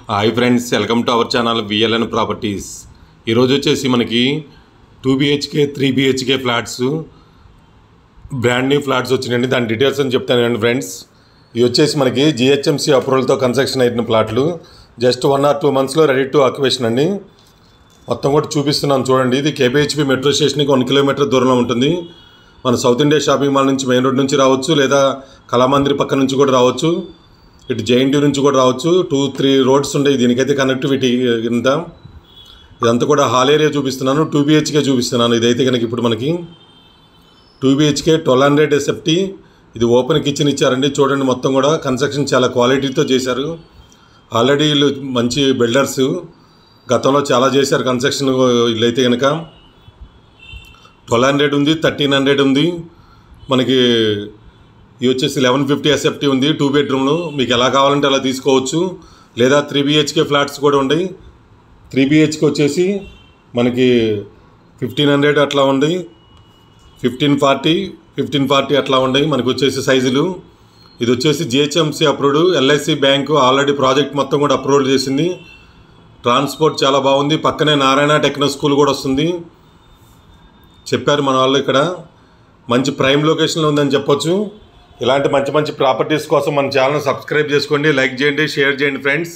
hi friends welcome to our channel VLN properties ఈరోజు వచ్చేసి మనకి two BHK three BHK flats brand new flats వచ్చినాయండి దాని details అని చెప్తానండి ఫ్రెండ్స్ ఇవి వచ్చేసి మనకి జిహెచ్ఎంసీ అప్రూవల్తో కన్స్ట్రక్షన్ అయిన ప్లాట్లు జస్ట్ వన్ ఆర్ టూ మంత్స్లో రెడీ టు ఆక్యుపేషన్ అండి మొత్తం కూడా చూపిస్తున్నాను చూడండి ఇది కేబిహెచ్పి మెట్రో స్టేషన్కి వన్ కిలోమీటర్ దూరంలో ఉంటుంది మన సౌత్ ఇండియా షాపింగ్ మాల్ నుంచి మెయిన్ రోడ్ నుంచి రావచ్చు లేదా కళామందిర్ పక్క నుంచి కూడా రావచ్చు ఇటు జేఎన్టీ నుంచి కూడా రావచ్చు టూ త్రీ రోడ్స్ ఉంటాయి దీనికైతే కనెక్టివిటీ ఇంత ఇదంతా కూడా హాల్ ఏరియా చూపిస్తున్నాను టూ బిహెచ్కే చూపిస్తున్నాను ఇదైతే కనుక ఇప్పుడు మనకి two BHK twelve hundred SFT ఇది ఓపెన్ కిచెన్ ఇచ్చారండి చూడండి మొత్తం కూడా కన్స్ట్రక్షన్ చాలా క్వాలిటీతో చేశారు ఆల్రెడీ వీళ్ళు మంచి బిల్డర్స్ గతంలో చాలా చేశారు కన్స్ట్రక్షన్ వీళ్ళైతే కనుక ట్వెల్వ్ హండ్రెడ్ ఉంది థర్టీన్ హండ్రెడ్ ఉంది మనకి ఇవి వచ్చేసి లెవెన్ ఫిఫ్టీ ఎస్ఎఫ్టీ ఉంది టూ బెడ్రూమ్లు మీకు ఎలా కావాలంటే అలా తీసుకోవచ్చు లేదా త్రీ బిహెచ్కే ఫ్లాట్స్ కూడా ఉన్నాయి త్రీ బిహెచ్కే వచ్చేసి మనకి ఫిఫ్టీన్ హండ్రెడ్ అట్లా ఉంది ఫిఫ్టీన్ ఫార్టీ ఫిఫ్టీన్ ఫార్టీ అట్లా ఉన్నాయి మనకి వచ్చేసి సైజులు ఇది వచ్చేసి GHMC approved LIC bank already project మొత్తం కూడా అప్రూవల్ చేసింది ట్రాన్స్పోర్ట్ చాలా బాగుంది పక్కనే నారాయణ టెక్నో స్కూల్ కూడా వస్తుంది చెప్పారు మన వాళ్ళు ఇక్కడ మంచి ప్రైమ్ లొకేషన్లో ఉందని చెప్పొచ్చు ఇలాంటి మంచి మంచి ప్రాపర్టీస్ కోసం మన ఛానల్ సబ్స్క్రైబ్ చేసుకోండి లైక్ చేయండి షేర్ చేయండి ఫ్రెండ్స్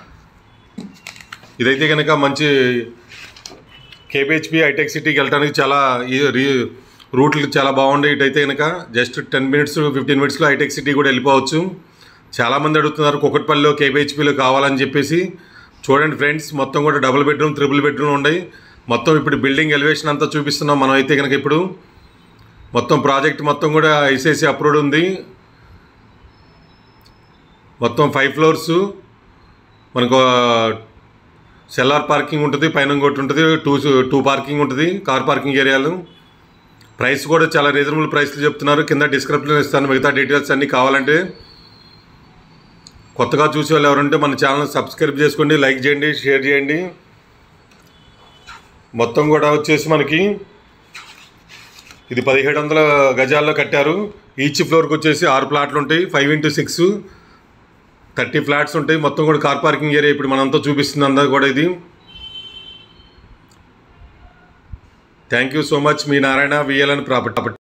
ఇదైతే కనుక మంచి కేబిహెచ్పి హైటెక్ సిటీకి వెళ్ళడానికి చాలా ఈ రీ- రూట్లు చాలా బాగుండే ఇటైతే కనుక జస్ట్ టెన్ మినిట్స్ ఫిఫ్టీన్ మినిట్స్లో హైటెక్ సిటీ కూడా వెళ్ళిపోవచ్చు చాలామంది అడుగుతున్నారు కుకట్పల్లిలో కేబిహెచ్పిలో కావాలని చెప్పేసి చూడండి ఫ్రెండ్స్ మొత్తం కూడా డబుల్ బెడ్రూమ్ త్రిబుల్ బెడ్రూమ్ ఉన్నాయి మొత్తం ఇప్పుడు బిల్డింగ్ ఎలివేషన్ అంతా చూపిస్తున్నాం మనం అయితే కనుక ఇప్పుడు మొత్తం ప్రాజెక్ట్ మొత్తం కూడా ఐసిఐసి అప్రూవ్డ్ ఉంది మొత్తం ఫైవ్ ఫ్లోర్స్ మనకు సెల్లార్ పార్కింగ్ ఉంటుంది పైన ఇంకోటి ఉంటుంది టూ టూ పార్కింగ్ ఉంటుంది కార్ పార్కింగ్ ఏరియాలు ప్రైస్ కూడా చాలా రీజనబుల్ ప్రైస్లు చెప్తున్నారు కింద డిస్క్రిప్షన్ ఇస్తాను మిగతా డీటెయిల్స్ అన్నీ కావాలంటే కొత్తగా చూసే వాళ్ళు ఎవరుంటే మన ఛానల్ సబ్స్క్రైబ్ చేసుకోండి లైక్ చేయండి షేర్ చేయండి మొత్తం కూడా వచ్చేసి మనకి ఇది పదిహేడు వందల గజాల్లో కట్టారు ఈచ్ ఫ్లోర్కి వచ్చేసి ఆరు ప్లాట్లు ఉంటాయి five into six thirty flats ఉంటాయి మొత్తం కూడా కార్ పార్కింగ్ ఏరియా ఇప్పుడు మనంతా చూపిస్తుంది అంతా కూడా ఇది థ్యాంక్ యూ సో మచ్ మీ నారాయణ విఎల్ఎన్ ప్రాపర్టీ